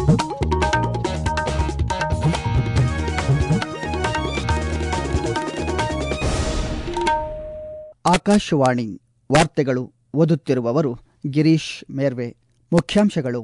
ಆಕಾಶವಾಣಿ ವಾರ್ತೆಗಳು ಓದುತ್ತಿರುವವರು ಗಿರೀಶ್ ಮೇರ್ವೆ ಮುಖ್ಯಾಂಶಗಳು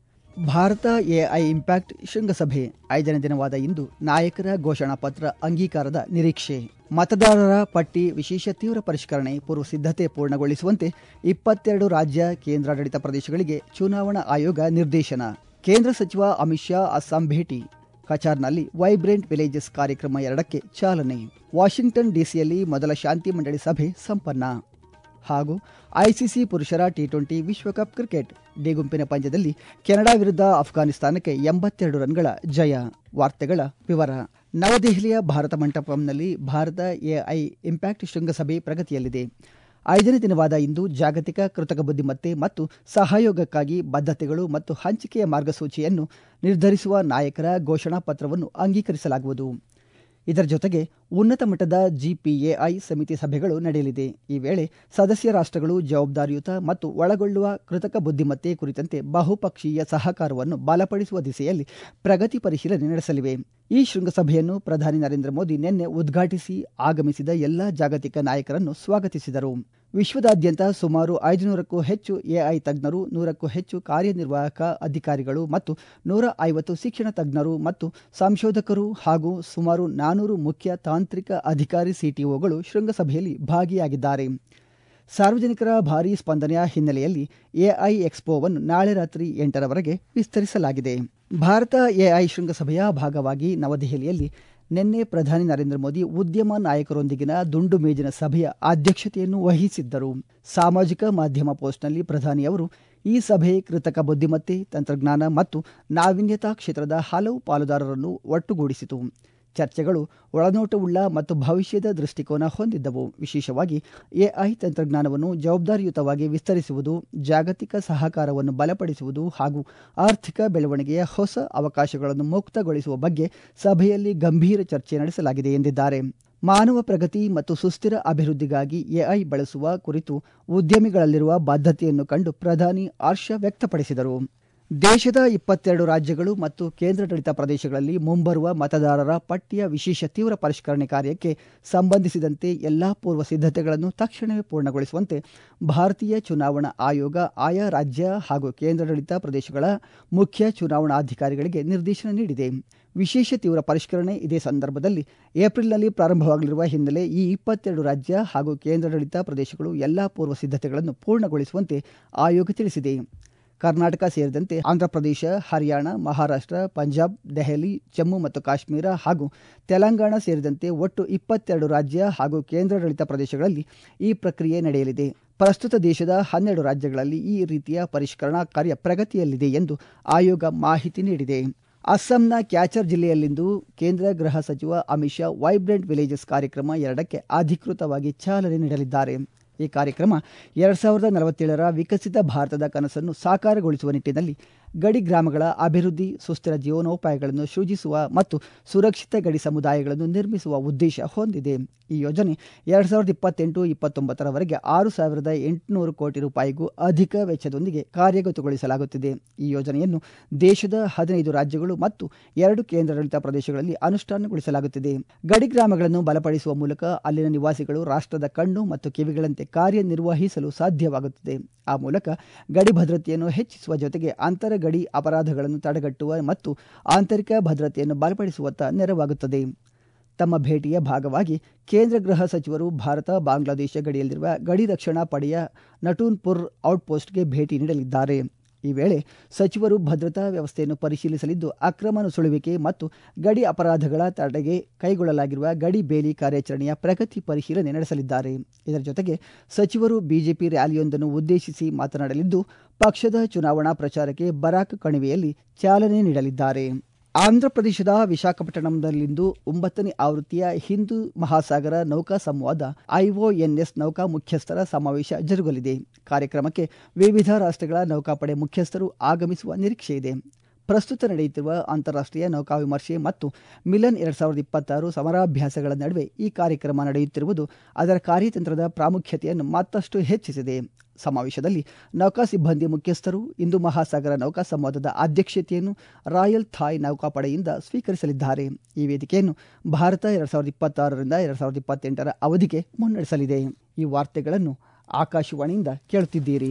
ಭಾರತ ಎಐ ಇಂಪ್ಯಾಕ್ಟ್ ಶೃಂಗಸಭೆ ಐದನೇ ದಿನವಾದ ಇಂದು ನಾಯಕರ ಘೋಷಣಾ ಪತ್ರ ಅಂಗೀಕಾರದ ನಿರೀಕ್ಷೆ ಮತದಾರರ ಪಟ್ಟಿ ವಿಶೇಷ ತೀವ್ರ ಪರಿಷ್ಕರಣೆ ಪೂರ್ವ ಸಿದ್ಧತೆ ಪೂರ್ಣಗೊಳಿಸುವಂತೆ ಇಪ್ಪತ್ತೆರಡು ರಾಜ್ಯ ಕೇಂದ್ರಾಡಳಿತ ಪ್ರದೇಶಗಳಿಗೆ ಚುನಾವಣಾ ಆಯೋಗ ನಿರ್ದೇಶನ ಕೇಂದ್ರ ಸಚಿವ ಅಮಿತ್ ಶಾ ಅಸ್ಸಾಂ ಭೇಟಿ ಕಚಾರ್ನಲ್ಲಿ ವೈಬ್ರೆಂಟ್ ವಿಲೇಜಸ್ ಕಾರ್ಯಕ್ರಮ ಎರಡಕ್ಕೆ ಚಾಲನೆ ವಾಷಿಂಗ್ಟನ್ ಡಿಸಿಯಲ್ಲಿ ಮೊದಲ ಶಾಂತಿ ಮಂಡಳಿ ಸಭೆ ಸಂಪನ್ನ ಹಾಗೂ ಐಸಿಸಿ ಪುರುಷರ ಟಿ ಟ್ವೆಂಟಿ ವಿಶ್ವಕಪ್ ಕ್ರಿಕೆಟ್ ಡಿ ಗುಂಪಿನ ಪಂದ್ಯದಲ್ಲಿ ಕೆನಡಾ ವಿರುದ್ಧ ಅಫ್ಘಾನಿಸ್ತಾನಕ್ಕೆ ಎಂಬತ್ತೆರಡು ರನ್ಗಳ ಜಯ ವಾರ್ತೆಗಳ ವಿವರ ನವದೆಹಲಿಯ ಭಾರತ ಮಂಟಪಂನಲ್ಲಿ ಭಾರತ ಎಐ ಇಂಪ್ಯಾಕ್ಟ್ ಶೃಂಗಸಭೆ ಪ್ರಗತಿಯಲ್ಲಿದೆ ಐದನೇ ದಿನವಾದ ಇಂದು ಜಾಗತಿಕ ಕೃತಕ ಬುದ್ಧಿಮತ್ತೆ ಮತ್ತು ಸಹಯೋಗಕ್ಕಾಗಿ ಬದ್ಧತೆಗಳು ಮತ್ತು ಹಂಚಿಕೆಯ ಮಾರ್ಗಸೂಚಿಯನ್ನು ನಿರ್ಧರಿಸುವ ನಾಯಕರ ಘೋಷಣಾ ಪತ್ರವನ್ನು ಅಂಗೀಕರಿಸಲಾಗುವುದು ಇದರ ಜೊತೆಗೆ ಉನ್ನತ ಮಟ್ಟದ ಜಿಪಿಎಐ ಸಮಿತಿ ಸಭೆಗಳು ನಡೆಯಲಿದೆ ಈ ವೇಳೆ ಸದಸ್ಯ ರಾಷ್ಟ್ರಗಳು ಜವಾಬ್ದಾರಿಯುತ ಮತ್ತು ಒಳಗೊಳ್ಳುವ ಕೃತಕ ಬುದ್ಧಿಮತ್ತೆ ಕುರಿತಂತೆ ಬಹುಪಕ್ಷೀಯ ಸಹಕಾರವನ್ನು ಬಲಪಡಿಸುವ ದಿಸೆಯಲ್ಲಿ ಪ್ರಗತಿ ಪರಿಶೀಲನೆ ನಡೆಸಲಿವೆ ಈ ಶೃಂಗಸಭೆಯನ್ನು ಪ್ರಧಾನಿ ನರೇಂದ್ರ ಮೋದಿ ನಿನ್ನೆ ಉದ್ಘಾಟಿಸಿ ಆಗಮಿಸಿದ ಎಲ್ಲ ಜಾಗತಿಕ ನಾಯಕರನ್ನು ಸ್ವಾಗತಿಸಿದರು ವಿಶ್ವದಾದ್ಯಂತ ಸುಮಾರು ಐದುನೂರಕ್ಕೂ ಹೆಚ್ಚು ಎಐ ತಜ್ಞರು ನೂರಕ್ಕೂ ಹೆಚ್ಚು ಕಾರ್ಯನಿರ್ವಾಹಕ ಅಧಿಕಾರಿಗಳು ಮತ್ತು ನೂರ ಐವತ್ತು ಶಿಕ್ಷಣ ತಜ್ಞರು ಮತ್ತು ಸಂಶೋಧಕರು ಹಾಗೂ ಸುಮಾರು ನಾನೂರು ಮುಖ್ಯ ತಾಂತ್ರಿಕ ಅಧಿಕಾರಿ ಸಿಟಿಒಗಳು ಶೃಂಗಸಭೆಯಲ್ಲಿ ಭಾಗಿಯಾಗಿದ್ದಾರೆ ಸಾರ್ವಜನಿಕರ ಭಾರೀ ಸ್ಪಂದನೆಯ ಹಿನ್ನೆಲೆಯಲ್ಲಿ ಎಐ ಎಕ್ಸ್ಪೋವನ್ನು ನಾಳೆ ರಾತ್ರಿ ಎಂಟರವರೆಗೆ ವಿಸ್ತರಿಸಲಾಗಿದೆ ಭಾರತ ಎಐ ಶೃಂಗಸಭೆಯ ಭಾಗವಾಗಿ ನವದೆಹಲಿಯಲ್ಲಿ ನಿನ್ನೆ ಪ್ರಧಾನಿ ನರೇಂದ್ರ ಮೋದಿ ಉದ್ಯಮ ನಾಯಕರೊಂದಿಗಿನ ದುಂಡು ಮೇಜಿನ ಸಭೆಯ ಅಧ್ಯಕ್ಷತೆಯನ್ನು ವಹಿಸಿದ್ದರು ಸಾಮಾಜಿಕ ಮಾಧ್ಯಮ ಪೋಸ್ಟ್ನಲ್ಲಿ ಪ್ರಧಾನಿ ಅವರು ಈ ಸಭೆ ಕೃತಕ ಬುದ್ಧಿಮತ್ತೆ ತಂತ್ರಜ್ಞಾನ ಮತ್ತು ನಾವೀನ್ಯತಾ ಕ್ಷೇತ್ರದ ಹಲವು ಪಾಲುದಾರರನ್ನು ಒಟ್ಟುಗೂಡಿಸಿತು ಚರ್ಚೆಗಳು ಒಳನೋಟವುಳ್ಳ ಮತ್ತು ಭವಿಷ್ಯದ ದೃಷ್ಟಿಕೋನ ಹೊಂದಿದ್ದವು ವಿಶೇಷವಾಗಿ ಎಐ ತಂತ್ರಜ್ಞಾನವನ್ನು ಜವಾಬ್ದಾರಿಯುತವಾಗಿ ವಿಸ್ತರಿಸುವುದು ಜಾಗತಿಕ ಸಹಕಾರವನ್ನು ಬಲಪಡಿಸುವುದು ಹಾಗೂ ಆರ್ಥಿಕ ಬೆಳವಣಿಗೆಯ ಹೊಸ ಅವಕಾಶಗಳನ್ನು ಮುಕ್ತಗೊಳಿಸುವ ಬಗ್ಗೆ ಸಭೆಯಲ್ಲಿ ಗಂಭೀರ ಚರ್ಚೆ ನಡೆಸಲಾಗಿದೆ ಎಂದಿದ್ದಾರೆ ಮಾನವ ಪ್ರಗತಿ ಮತ್ತು ಸುಸ್ಥಿರ ಅಭಿವೃದ್ಧಿಗಾಗಿ ಎಐ ಬಳಸುವ ಕುರಿತು ಉದ್ಯಮಿಗಳಲ್ಲಿರುವ ಬದ್ಧತೆಯನ್ನು ಕಂಡು ಪ್ರಧಾನಿ ಹರ್ಷ ವ್ಯಕ್ತಪಡಿಸಿದರು ದೇಶದ ಇಪ್ಪತ್ತೆರಡು ರಾಜ್ಯಗಳು ಮತ್ತು ಕೇಂದ್ರಾಡಳಿತ ಪ್ರದೇಶಗಳಲ್ಲಿ ಮುಂಬರುವ ಮತದಾರರ ಪಟ್ಟಿಯ ವಿಶೇಷ ತೀವ್ರ ಪರಿಷ್ಕರಣೆ ಕಾರ್ಯಕ್ಕೆ ಸಂಬಂಧಿಸಿದಂತೆ ಎಲ್ಲಾ ಪೂರ್ವ ಸಿದ್ಧತೆಗಳನ್ನು ತಕ್ಷಣವೇ ಪೂರ್ಣಗೊಳಿಸುವಂತೆ ಭಾರತೀಯ ಚುನಾವಣಾ ಆಯೋಗ ಆಯಾ ರಾಜ್ಯ ಹಾಗೂ ಕೇಂದ್ರಾಡಳಿತ ಪ್ರದೇಶಗಳ ಮುಖ್ಯ ಚುನಾವಣಾಧಿಕಾರಿಗಳಿಗೆ ನಿರ್ದೇಶನ ನೀಡಿದೆ ವಿಶೇಷ ತೀವ್ರ ಪರಿಷ್ಕರಣೆ ಇದೇ ಸಂದರ್ಭದಲ್ಲಿ ಏಪ್ರಿಲ್ನಲ್ಲಿ ಪ್ರಾರಂಭವಾಗಲಿರುವ ಹಿನ್ನೆಲೆ ಈ ಇಪ್ಪತ್ತೆರಡು ರಾಜ್ಯ ಹಾಗೂ ಕೇಂದ್ರಾಡಳಿತ ಪ್ರದೇಶಗಳು ಎಲ್ಲಾ ಪೂರ್ವ ಸಿದ್ಧತೆಗಳನ್ನು ಪೂರ್ಣಗೊಳಿಸುವಂತೆ ಆಯೋಗ ತಿಳಿಸಿದೆ ಕರ್ನಾಟಕ ಸೇರಿದಂತೆ ಆಂಧ್ರಪ್ರದೇಶ ಹರಿಯಾಣ ಮಹಾರಾಷ್ಟ್ರ ಪಂಜಾಬ್ ದೆಹಲಿ ಜಮ್ಮು ಮತ್ತು ಕಾಶ್ಮೀರ ಹಾಗೂ ತೆಲಂಗಾಣ ಸೇರಿದಂತೆ ಒಟ್ಟು ಇಪ್ಪತ್ತೆರಡು ರಾಜ್ಯ ಹಾಗೂ ಕೇಂದ್ರಾಡಳಿತ ಪ್ರದೇಶಗಳಲ್ಲಿ ಈ ಪ್ರಕ್ರಿಯೆ ನಡೆಯಲಿದೆ ಪ್ರಸ್ತುತ ದೇಶದ ಹನ್ನೆರಡು ರಾಜ್ಯಗಳಲ್ಲಿ ಈ ರೀತಿಯ ಪರಿಷ್ಕರಣಾ ಕಾರ್ಯ ಪ್ರಗತಿಯಲ್ಲಿದೆ ಎಂದು ಆಯೋಗ ಮಾಹಿತಿ ನೀಡಿದೆ ಅಸ್ಸಾಂನ ಕ್ಯಾಚರ್ ಜಿಲ್ಲೆಯಲ್ಲಿಂದು ಕೇಂದ್ರ ಗೃಹ ಸಚಿವ ಅಮಿತ್ ಶಾ ವೈಬ್ರೆಂಟ್ ವಿಲೇಜಸ್ ಕಾರ್ಯಕ್ರಮ ಎರಡಕ್ಕೆ ಅಧಿಕೃತವಾಗಿ ಚಾಲನೆ ನೀಡಲಿದ್ದಾರೆ ಈ ಕಾರ್ಯಕ್ರಮ ಎರಡ್ ಸಾವಿರದ ನಲವತ್ತೇಳರ ವಿಕಸಿತ ಭಾರತದ ಕನಸನ್ನು ಸಾಕಾರಗೊಳಿಸುವ ನಿಟ್ಟಿನಲ್ಲಿ ಗಡಿ ಗ್ರಾಮಗಳ ಅಭಿವೃದ್ಧಿ ಸುಸ್ಥಿರ ಜೀವನೋಪಾಯಗಳನ್ನು ಸೃಜಿಸುವ ಮತ್ತು ಸುರಕ್ಷಿತ ಗಡಿ ಸಮುದಾಯಗಳನ್ನು ನಿರ್ಮಿಸುವ ಉದ್ದೇಶ ಹೊಂದಿದೆ ಈ ಯೋಜನೆ ಎರಡ್ ಸಾವಿರದ ಇಪ್ಪತ್ತೆಂಟು ಇಪ್ಪತ್ತೊಂಬತ್ತರವರೆಗೆ ಆರು ಸಾವಿರದ ಎಂಟುನೂರು ಕೋಟಿ ರೂಪಾಯಿಗೂ ಅಧಿಕ ವೆಚ್ಚದೊಂದಿಗೆ ಕಾರ್ಯಗತಗೊಳಿಸಲಾಗುತ್ತಿದೆ ಈ ಯೋಜನೆಯನ್ನು ದೇಶದ ಹದಿನೈದು ರಾಜ್ಯಗಳು ಮತ್ತು ಎರಡು ಕೇಂದ್ರಾಡಳಿತ ಪ್ರದೇಶಗಳಲ್ಲಿ ಅನುಷ್ಠಾನಗೊಳಿಸಲಾಗುತ್ತಿದೆ ಗಡಿ ಗ್ರಾಮಗಳನ್ನು ಬಲಪಡಿಸುವ ಮೂಲಕ ಅಲ್ಲಿನ ನಿವಾಸಿಗಳು ರಾಷ್ಟ್ರದ ಕಣ್ಣು ಮತ್ತು ಕಿವಿಗಳಂತೆ ಕಾರ್ಯನಿರ್ವಹಿಸಲು ಸಾಧ್ಯವಾಗುತ್ತದೆ ಆ ಮೂಲಕ ಗಡಿ ಭದ್ರತೆಯನ್ನು ಹೆಚ್ಚಿಸುವ ಜೊತೆಗೆ ಅಂತರ ಗಡಿ ಅಪರಾಧಗಳನ್ನು ತಡೆಗಟ್ಟುವ ಮತ್ತು ಆಂತರಿಕ ಭದ್ರತೆಯನ್ನು ಬಲಪಡಿಸುವತ್ತ ನೆರವಾಗುತ್ತದೆ ತಮ್ಮ ಭೇಟಿಯ ಭಾಗವಾಗಿ ಕೇಂದ್ರ ಗೃಹ ಸಚಿವರು ಭಾರತ ಬಾಂಗ್ಲಾದೇಶ ಗಡಿಯಲ್ಲಿರುವ ಗಡಿ ರಕ್ಷಣಾ ಪಡೆಯ ನಟೂನ್ಪುರ್ ಔಟ್ಪೋಸ್ಟ್ಗೆ ಭೇಟಿ ನೀಡಲಿದ್ದಾರೆ ಈ ವೇಳೆ ಸಚಿವರು ಭದ್ರತಾ ವ್ಯವಸ್ಥೆಯನ್ನು ಪರಿಶೀಲಿಸಲಿದ್ದು ಅಕ್ರಮ ನುಸುಳುವಿಕೆ ಮತ್ತು ಗಡಿ ಅಪರಾಧಗಳ ತಡೆಗೆ ಕೈಗೊಳ್ಳಲಾಗಿರುವ ಗಡಿ ಬೇಲಿ ಕಾರ್ಯಾಚರಣೆಯ ಪ್ರಗತಿ ಪರಿಶೀಲನೆ ನಡೆಸಲಿದ್ದಾರೆ ಇದರ ಜೊತೆಗೆ ಸಚಿವರು ಬಿಜೆಪಿ ರ್ಯಾಲಿಯೊಂದನ್ನು ಉದ್ದೇಶಿಸಿ ಮಾತನಾಡಲಿದ್ದು ಪಕ್ಷದ ಚುನಾವಣಾ ಪ್ರಚಾರಕ್ಕೆ ಬರಾಕ್ ಕಣಿವೆಯಲ್ಲಿ ಚಾಲನೆ ನೀಡಲಿದ್ದಾರೆ ಆಂಧ್ರಪ್ರದೇಶದ ವಿಶಾಖಪಟ್ಟಣಂನಲ್ಲಿಂದು ಒಂಬತ್ತನೇ ಆವೃತ್ತಿಯ ಹಿಂದೂ ಮಹಾಸಾಗರ ನೌಕಾ ಸಂವಾದ ಐಒಎನ್ಎಸ್ ನೌಕಾ ಮುಖ್ಯಸ್ಥರ ಸಮಾವೇಶ ಜರುಗಲಿದೆ ಕಾರ್ಯಕ್ರಮಕ್ಕೆ ವಿವಿಧ ರಾಷ್ಟ್ರಗಳ ನೌಕಾಪಡೆ ಮುಖ್ಯಸ್ಥರು ಆಗಮಿಸುವ ನಿರೀಕ್ಷೆ ಇದೆ ಪ್ರಸ್ತುತ ನಡೆಯುತ್ತಿರುವ ಅಂತಾರಾಷ್ಟ್ರೀಯ ನೌಕಾ ವಿಮರ್ಶೆ ಮತ್ತು ಮಿಲನ್ ಎರಡ್ ಸಾವಿರದ ಇಪ್ಪತ್ತಾರು ಸಮರಾಭ್ಯಾಸಗಳ ನಡುವೆ ಈ ಕಾರ್ಯಕ್ರಮ ನಡೆಯುತ್ತಿರುವುದು ಅದರ ಕಾರ್ಯತಂತ್ರದ ಪ್ರಾಮುಖ್ಯತೆಯನ್ನು ಮತ್ತಷ್ಟು ಹೆಚ್ಚಿಸಿದೆ ಸಮಾವೇಶದಲ್ಲಿ ನೌಕಾ ಸಿಬ್ಬಂದಿ ಮುಖ್ಯಸ್ಥರು ಇಂದು ಮಹಾಸಾಗರ ನೌಕಾ ಸಂವಾದದ ಅಧ್ಯಕ್ಷತೆಯನ್ನು ರಾಯಲ್ ಥಾಯ್ ನೌಕಾಪಡೆಯಿಂದ ಸ್ವೀಕರಿಸಲಿದ್ದಾರೆ ಈ ವೇದಿಕೆಯನ್ನು ಭಾರತ ಎರಡ್ ಸಾವಿರದ ಇಪ್ಪತ್ತಾರರಿಂದ ಎರಡ್ ಸಾವಿರದ ಇಪ್ಪತ್ತೆಂಟರ ಅವಧಿಗೆ ಮುನ್ನಡೆಸಲಿದೆ ಈ ವಾರ್ತೆಗಳನ್ನು ಆಕಾಶವಾಣಿಯಿಂದ ಕೇಳುತ್ತಿದ್ದೀರಿ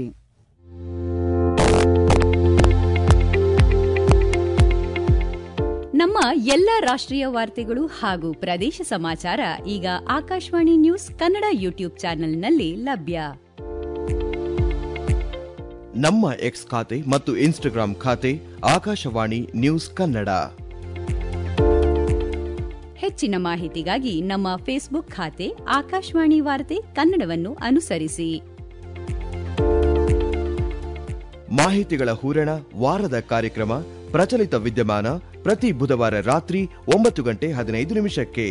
ನಮ್ಮ ಎಲ್ಲ ರಾಷ್ಟ್ರೀಯ ವಾರ್ತೆಗಳು ಹಾಗೂ ಪ್ರದೇಶ ಸಮಾಚಾರ ಈಗ ಆಕಾಶವಾಣಿ ನ್ಯೂಸ್ ಕನ್ನಡ ಯೂಟ್ಯೂಬ್ ಚಾನೆಲ್ನಲ್ಲಿ ಲಭ್ಯ ನಮ್ಮ ಎಕ್ಸ್ ಖಾತೆ ಮತ್ತು ಇನ್ಸ್ಟಾಗ್ರಾಂ ಖಾತೆ ಆಕಾಶವಾಣಿ ನ್ಯೂಸ್ ಕನ್ನಡ ಹೆಚ್ಚಿನ ಮಾಹಿತಿಗಾಗಿ ನಮ್ಮ ಫೇಸ್ಬುಕ್ ಖಾತೆ ಆಕಾಶವಾಣಿ ವಾರ್ತೆ ಕನ್ನಡವನ್ನು ಅನುಸರಿಸಿ ಮಾಹಿತಿಗಳ ಹೂರಣ ವಾರದ ಕಾರ್ಯಕ್ರಮ ಪ್ರಚಲಿತ ವಿದ್ಯಮಾನ ಪ್ರತಿ ಬುಧವಾರ ರಾತ್ರಿ ಒಂಬತ್ತು ಗಂಟೆ ಹದಿನೈದು ನಿಮಿಷಕ್ಕೆ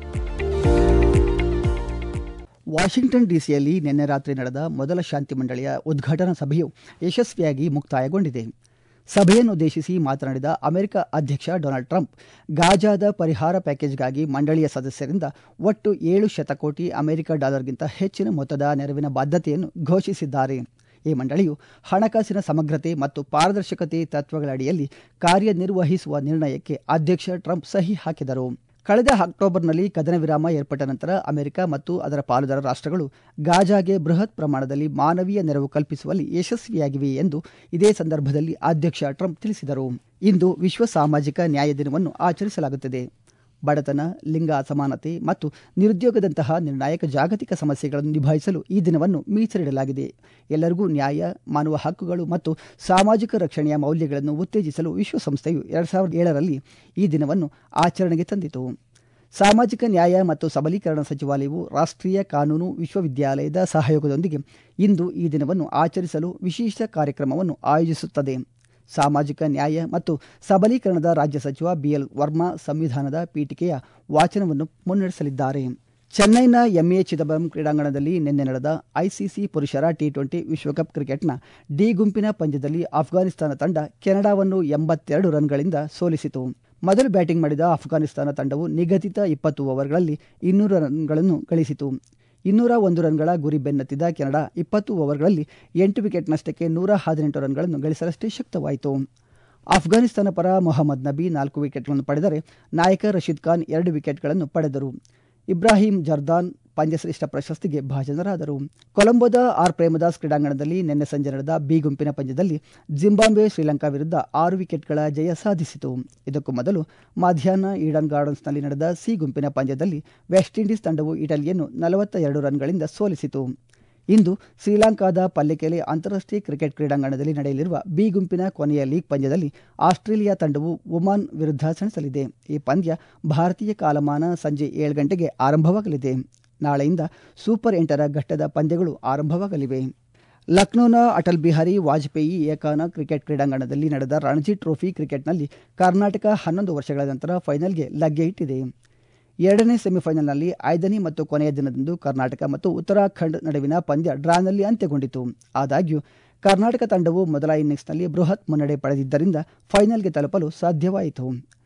ವಾಷಿಂಗ್ಟನ್ ಡಿಸಿಯಲ್ಲಿ ನಿನ್ನೆ ರಾತ್ರಿ ನಡೆದ ಮೊದಲ ಶಾಂತಿ ಮಂಡಳಿಯ ಉದ್ಘಾಟನಾ ಸಭೆಯು ಯಶಸ್ವಿಯಾಗಿ ಮುಕ್ತಾಯಗೊಂಡಿದೆ ಸಭೆಯನ್ನುದ್ದೇಶಿಸಿ ಮಾತನಾಡಿದ ಅಮೆರಿಕ ಅಧ್ಯಕ್ಷ ಡೊನಾಲ್ಡ್ ಟ್ರಂಪ್ ಗಾಜಾದ ಪರಿಹಾರ ಪ್ಯಾಕೇಜ್ಗಾಗಿ ಮಂಡಳಿಯ ಸದಸ್ಯರಿಂದ ಒಟ್ಟು ಏಳು ಶತಕೋಟಿ ಅಮೆರಿಕ ಡಾಲರ್ಗಿಂತ ಹೆಚ್ಚಿನ ಮೊತ್ತದ ನೆರವಿನ ಬಾಧ್ಯತೆಯನ್ನು ಘೋಷಿಸಿದ್ದಾರೆ ಈ ಮಂಡಳಿಯು ಹಣಕಾಸಿನ ಸಮಗ್ರತೆ ಮತ್ತು ಪಾರದರ್ಶಕತೆ ತತ್ವಗಳ ಅಡಿಯಲ್ಲಿ ಕಾರ್ಯನಿರ್ವಹಿಸುವ ನಿರ್ಣಯಕ್ಕೆ ಅಧ್ಯಕ್ಷ ಟ್ರಂಪ್ ಸಹಿ ಹಾಕಿದರು ಕಳೆದ ಅಕ್ಟೋಬರ್ನಲ್ಲಿ ಕದನ ವಿರಾಮ ಏರ್ಪಟ್ಟ ನಂತರ ಅಮೆರಿಕ ಮತ್ತು ಅದರ ಪಾಲುದಾರ ರಾಷ್ಟ್ರಗಳು ಗಾಜಾಗೆ ಬೃಹತ್ ಪ್ರಮಾಣದಲ್ಲಿ ಮಾನವೀಯ ನೆರವು ಕಲ್ಪಿಸುವಲ್ಲಿ ಯಶಸ್ವಿಯಾಗಿವೆ ಎಂದು ಇದೇ ಸಂದರ್ಭದಲ್ಲಿ ಅಧ್ಯಕ್ಷ ಟ್ರಂಪ್ ತಿಳಿಸಿದರು ಇಂದು ವಿಶ್ವ ಸಾಮಾಜಿಕ ನ್ಯಾಯ ದಿನವನ್ನು ಆಚರಿಸಲಾಗುತ್ತದೆ ಬಡತನ ಲಿಂಗ ಅಸಮಾನತೆ ಮತ್ತು ನಿರುದ್ಯೋಗದಂತಹ ನಿರ್ಣಾಯಕ ಜಾಗತಿಕ ಸಮಸ್ಯೆಗಳನ್ನು ನಿಭಾಯಿಸಲು ಈ ದಿನವನ್ನು ಮೀಸಲಿಡಲಾಗಿದೆ ಎಲ್ಲರಿಗೂ ನ್ಯಾಯ ಮಾನವ ಹಕ್ಕುಗಳು ಮತ್ತು ಸಾಮಾಜಿಕ ರಕ್ಷಣೆಯ ಮೌಲ್ಯಗಳನ್ನು ಉತ್ತೇಜಿಸಲು ವಿಶ್ವಸಂಸ್ಥೆಯು ಎರಡ್ ಸಾವಿರದ ಏಳರಲ್ಲಿ ಈ ದಿನವನ್ನು ಆಚರಣೆಗೆ ತಂದಿತು ಸಾಮಾಜಿಕ ನ್ಯಾಯ ಮತ್ತು ಸಬಲೀಕರಣ ಸಚಿವಾಲಯವು ರಾಷ್ಟ್ರೀಯ ಕಾನೂನು ವಿಶ್ವವಿದ್ಯಾಲಯದ ಸಹಯೋಗದೊಂದಿಗೆ ಇಂದು ಈ ದಿನವನ್ನು ಆಚರಿಸಲು ವಿಶೇಷ ಕಾರ್ಯಕ್ರಮವನ್ನು ಆಯೋಜಿಸುತ್ತದೆ ಸಾಮಾಜಿಕ ನ್ಯಾಯ ಮತ್ತು ಸಬಲೀಕರಣದ ರಾಜ್ಯ ಸಚಿವ ಬಿಎಲ್ ವರ್ಮಾ ಸಂವಿಧಾನದ ಪೀಠಿಕೆಯ ವಾಚನವನ್ನು ಮುನ್ನಡೆಸಲಿದ್ದಾರೆ ಚೆನ್ನೈನ ಎಂಎ ಚಿದಂಬರಂ ಕ್ರೀಡಾಂಗಣದಲ್ಲಿ ನಿನ್ನೆ ನಡೆದ ಐಸಿಸಿ ಪುರುಷರ ಟಿ ಟ್ವೆಂಟಿ ವಿಶ್ವಕಪ್ ಕ್ರಿಕೆಟ್ನ ಡಿ ಗುಂಪಿನ ಪಂದ್ಯದಲ್ಲಿ ಅಫ್ಘಾನಿಸ್ತಾನ ತಂಡ ಕೆನಡಾವನ್ನು ಎಂಬತ್ತೆರಡು ರನ್ಗಳಿಂದ ಸೋಲಿಸಿತು ಮೊದಲು ಬ್ಯಾಟಿಂಗ್ ಮಾಡಿದ ಅಫ್ಘಾನಿಸ್ತಾನ ತಂಡವು ನಿಗದಿತ ಇಪ್ಪತ್ತು ಓವರ್ಗಳಲ್ಲಿ ಇನ್ನೂರು ರನ್ಗಳನ್ನು ಗಳಿಸಿತು ಇನ್ನೂರ ಒಂದು ರನ್ಗಳ ಗುರಿ ಬೆನ್ನತ್ತಿದ ಕೆನಡಾ ಇಪ್ಪತ್ತು ಓವರ್ಗಳಲ್ಲಿ ಎಂಟು ವಿಕೆಟ್ ನಷ್ಟಕ್ಕೆ ನೂರ ಹದಿನೆಂಟು ರನ್ಗಳನ್ನು ಗಳಿಸಲಷ್ಟೇ ಶಕ್ತವಾಯಿತು ಅಫ್ಘಾನಿಸ್ತಾನ ಪರ ಮೊಹಮ್ಮದ್ ನಬಿ ನಾಲ್ಕು ವಿಕೆಟ್ಗಳನ್ನು ಪಡೆದರೆ ನಾಯಕ ರಶೀದ್ ಖಾನ್ ಎರಡು ವಿಕೆಟ್ಗಳನ್ನು ಪಡೆದರು ಇಬ್ರಾಹಿಂ ಜರ್ದಾನ್ ಪಂದ್ಯಶ್ರೇಷ್ಠ ಪ್ರಶಸ್ತಿಗೆ ಭಾಜನರಾದರು ಕೊಲಂಬೋದ ಆರ್ ಪ್ರೇಮದಾಸ್ ಕ್ರೀಡಾಂಗಣದಲ್ಲಿ ನಿನ್ನೆ ಸಂಜೆ ನಡೆದ ಬಿ ಗುಂಪಿನ ಪಂದ್ಯದಲ್ಲಿ ಜಿಂಬಾಬ್ವೆ ಶ್ರೀಲಂಕಾ ವಿರುದ್ಧ ಆರು ವಿಕೆಟ್ಗಳ ಜಯ ಸಾಧಿಸಿತು ಇದಕ್ಕೂ ಮೊದಲು ಮಧ್ಯಾಹ್ನ ಈಡನ್ ಗಾರ್ಡನ್ಸ್ನಲ್ಲಿ ನಡೆದ ಸಿ ಗುಂಪಿನ ಪಂದ್ಯದಲ್ಲಿ ವೆಸ್ಟ್ ಇಂಡೀಸ್ ತಂಡವು ಇಟಲಿಯನ್ನು ನಲವತ್ತ ಎರಡು ರನ್ಗಳಿಂದ ಸೋಲಿಸಿತು ಇಂದು ಶ್ರೀಲಂಕಾದ ಪಲ್ಲೆಕೆಲೆ ಅಂತಾರಾಷ್ಟ್ರೀಯ ಕ್ರಿಕೆಟ್ ಕ್ರೀಡಾಂಗಣದಲ್ಲಿ ನಡೆಯಲಿರುವ ಬಿ ಗುಂಪಿನ ಕೊನೆಯ ಲೀಗ್ ಪಂದ್ಯದಲ್ಲಿ ಆಸ್ಟ್ರೇಲಿಯಾ ತಂಡವು ಒಮಾನ್ ವಿರುದ್ಧ ಸೆಣಸಲಿದೆ ಈ ಪಂದ್ಯ ಭಾರತೀಯ ಕಾಲಮಾನ ಸಂಜೆ ಏಳು ಗಂಟೆಗೆ ಆರಂಭವಾಗಲಿದೆ ನಾಳೆಯಿಂದ ಸೂಪರ್ ಎಂಟರ ಘಟ್ಟದ ಪಂದ್ಯಗಳು ಆರಂಭವಾಗಲಿವೆ ಲಕ್ನೋನ ಅಟಲ್ ಬಿಹಾರಿ ವಾಜಪೇಯಿ ಏಕಾನ ಕ್ರಿಕೆಟ್ ಕ್ರೀಡಾಂಗಣದಲ್ಲಿ ನಡೆದ ರಣಜಿ ಟ್ರೋಫಿ ಕ್ರಿಕೆಟ್ನಲ್ಲಿ ಕರ್ನಾಟಕ ಹನ್ನೊಂದು ವರ್ಷಗಳ ನಂತರ ಫೈನಲ್ಗೆ ಲಗ್ಗೆ ಇಟ್ಟಿದೆ ಎರಡನೇ ಸೆಮಿಫೈನಲ್ನಲ್ಲಿ ಐದನೇ ಮತ್ತು ಕೊನೆಯ ದಿನದಂದು ಕರ್ನಾಟಕ ಮತ್ತು ಉತ್ತರಾಖಂಡ್ ನಡುವಿನ ಪಂದ್ಯ ಡ್ರಾನಲ್ಲಿ ಅಂತ್ಯಗೊಂಡಿತು ಆದಾಗ್ಯೂ ಕರ್ನಾಟಕ ತಂಡವು ಮೊದಲ ಇನ್ನಿಂಗ್ಸ್ನಲ್ಲಿ ಬೃಹತ್ ಮುನ್ನಡೆ ಪಡೆದಿದ್ದರಿಂದ ಫೈನಲ್ಗೆ ತಲುಪಲು ಸಾಧ್ಯವಾಯಿತು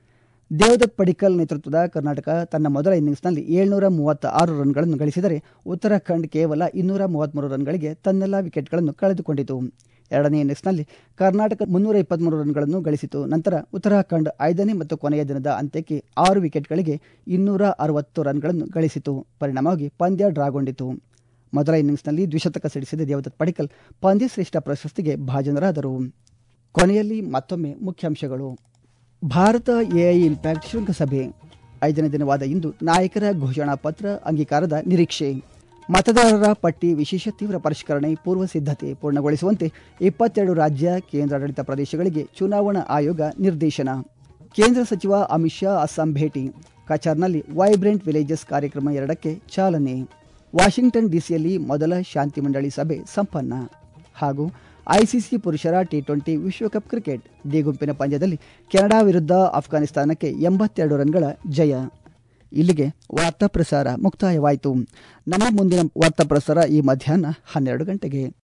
ದೇವದತ್ ಪಡಿಕಲ್ ನೇತೃತ್ವದ ಕರ್ನಾಟಕ ತನ್ನ ಮೊದಲ ಇನ್ನಿಂಗ್ಸ್ನಲ್ಲಿ ಏಳ್ನೂರ ಮೂವತ್ತ ಆರು ರನ್ಗಳನ್ನು ಗಳಿಸಿದರೆ ಉತ್ತರಾಖಂಡ್ ಕೇವಲ ಇನ್ನೂರ ಮೂವತ್ಮೂರು ರನ್ಗಳಿಗೆ ತನ್ನೆಲ್ಲ ವಿಕೆಟ್ಗಳನ್ನು ಕಳೆದುಕೊಂಡಿತು ಎರಡನೇ ಇನ್ನಿಂಗ್ಸ್ನಲ್ಲಿ ಕರ್ನಾಟಕ ಮುನ್ನೂರ ಇಪ್ಪತ್ಮೂರು ರನ್ಗಳನ್ನು ಗಳಿಸಿತು ನಂತರ ಉತ್ತರಾಖಂಡ್ ಐದನೇ ಮತ್ತು ಕೊನೆಯ ದಿನದ ಅಂತ್ಯಕ್ಕೆ ಆರು ವಿಕೆಟ್ಗಳಿಗೆ ಇನ್ನೂರ ಅರವತ್ತು ರನ್ಗಳನ್ನು ಗಳಿಸಿತು ಪರಿಣಾಮವಾಗಿ ಪಂದ್ಯ ಡ್ರಾಗೊಂಡಿತು ಮೊದಲ ಇನ್ನಿಂಗ್ಸ್ನಲ್ಲಿ ದ್ವಿಶತಕ ಸಿಡಿಸಿದ ದೇವದತ್ ಪಡಿಕಲ್ ಪಂದ್ಯಶ್ರೇಷ್ಠ ಪ್ರಶಸ್ತಿಗೆ ಭಾಜನರಾದರು ಕೊನೆಯಲ್ಲಿ ಮತ್ತೊಮ್ಮೆ ಮುಖ್ಯಾಂಶಗಳು ಭಾರತ ಎಐ ಇಂಪ್ಯಾಕ್ಟ್ ಶೃಂಗಸಭೆ ಐದನೇ ದಿನವಾದ ಇಂದು ನಾಯಕರ ಘೋಷಣಾ ಪತ್ರ ಅಂಗೀಕಾರದ ನಿರೀಕ್ಷೆ ಮತದಾರರ ಪಟ್ಟಿ ವಿಶೇಷ ತೀವ್ರ ಪರಿಷ್ಕರಣೆ ಪೂರ್ವ ಸಿದ್ಧತೆ ಪೂರ್ಣಗೊಳಿಸುವಂತೆ ಇಪ್ಪತ್ತೆರಡು ರಾಜ್ಯ ಕೇಂದ್ರಾಡಳಿತ ಪ್ರದೇಶಗಳಿಗೆ ಚುನಾವಣಾ ಆಯೋಗ ನಿರ್ದೇಶನ ಕೇಂದ್ರ ಸಚಿವ ಅಮಿತ್ ಶಾ ಅಸ್ಸಾಂ ಭೇಟಿ ಕಚಾರ್ನಲ್ಲಿ ವೈಬ್ರೆಂಟ್ ವಿಲೇಜಸ್ ಕಾರ್ಯಕ್ರಮ ಎರಡಕ್ಕೆ ಚಾಲನೆ ವಾಷಿಂಗ್ಟನ್ ಡಿಸಿಯಲ್ಲಿ ಮೊದಲ ಶಾಂತಿ ಮಂಡಳಿ ಸಭೆ ಸಂಪನ್ನ ಹಾಗೂ ಐಸಿಸಿ ಪುರುಷರ ಟಿ ಟ್ವೆಂಟಿ ವಿಶ್ವಕಪ್ ಕ್ರಿಕೆಟ್ ಡಿ ಗುಂಪಿನ ಪಂದ್ಯದಲ್ಲಿ ಕೆನಡಾ ವಿರುದ್ಧ ಅಫ್ಘಾನಿಸ್ತಾನಕ್ಕೆ ಎಂಬತ್ತೆರಡು ರನ್ಗಳ ಜಯ ಇಲ್ಲಿಗೆ ವಾರ್ತಾ ಪ್ರಸಾರ ಮುಕ್ತಾಯವಾಯಿತು ನಮ್ಮ ಮುಂದಿನ ವಾರ್ತಾ ಪ್ರಸಾರ ಈ ಮಧ್ಯಾಹ್ನ ಹನ್ನೆರಡು ಗಂಟೆಗೆ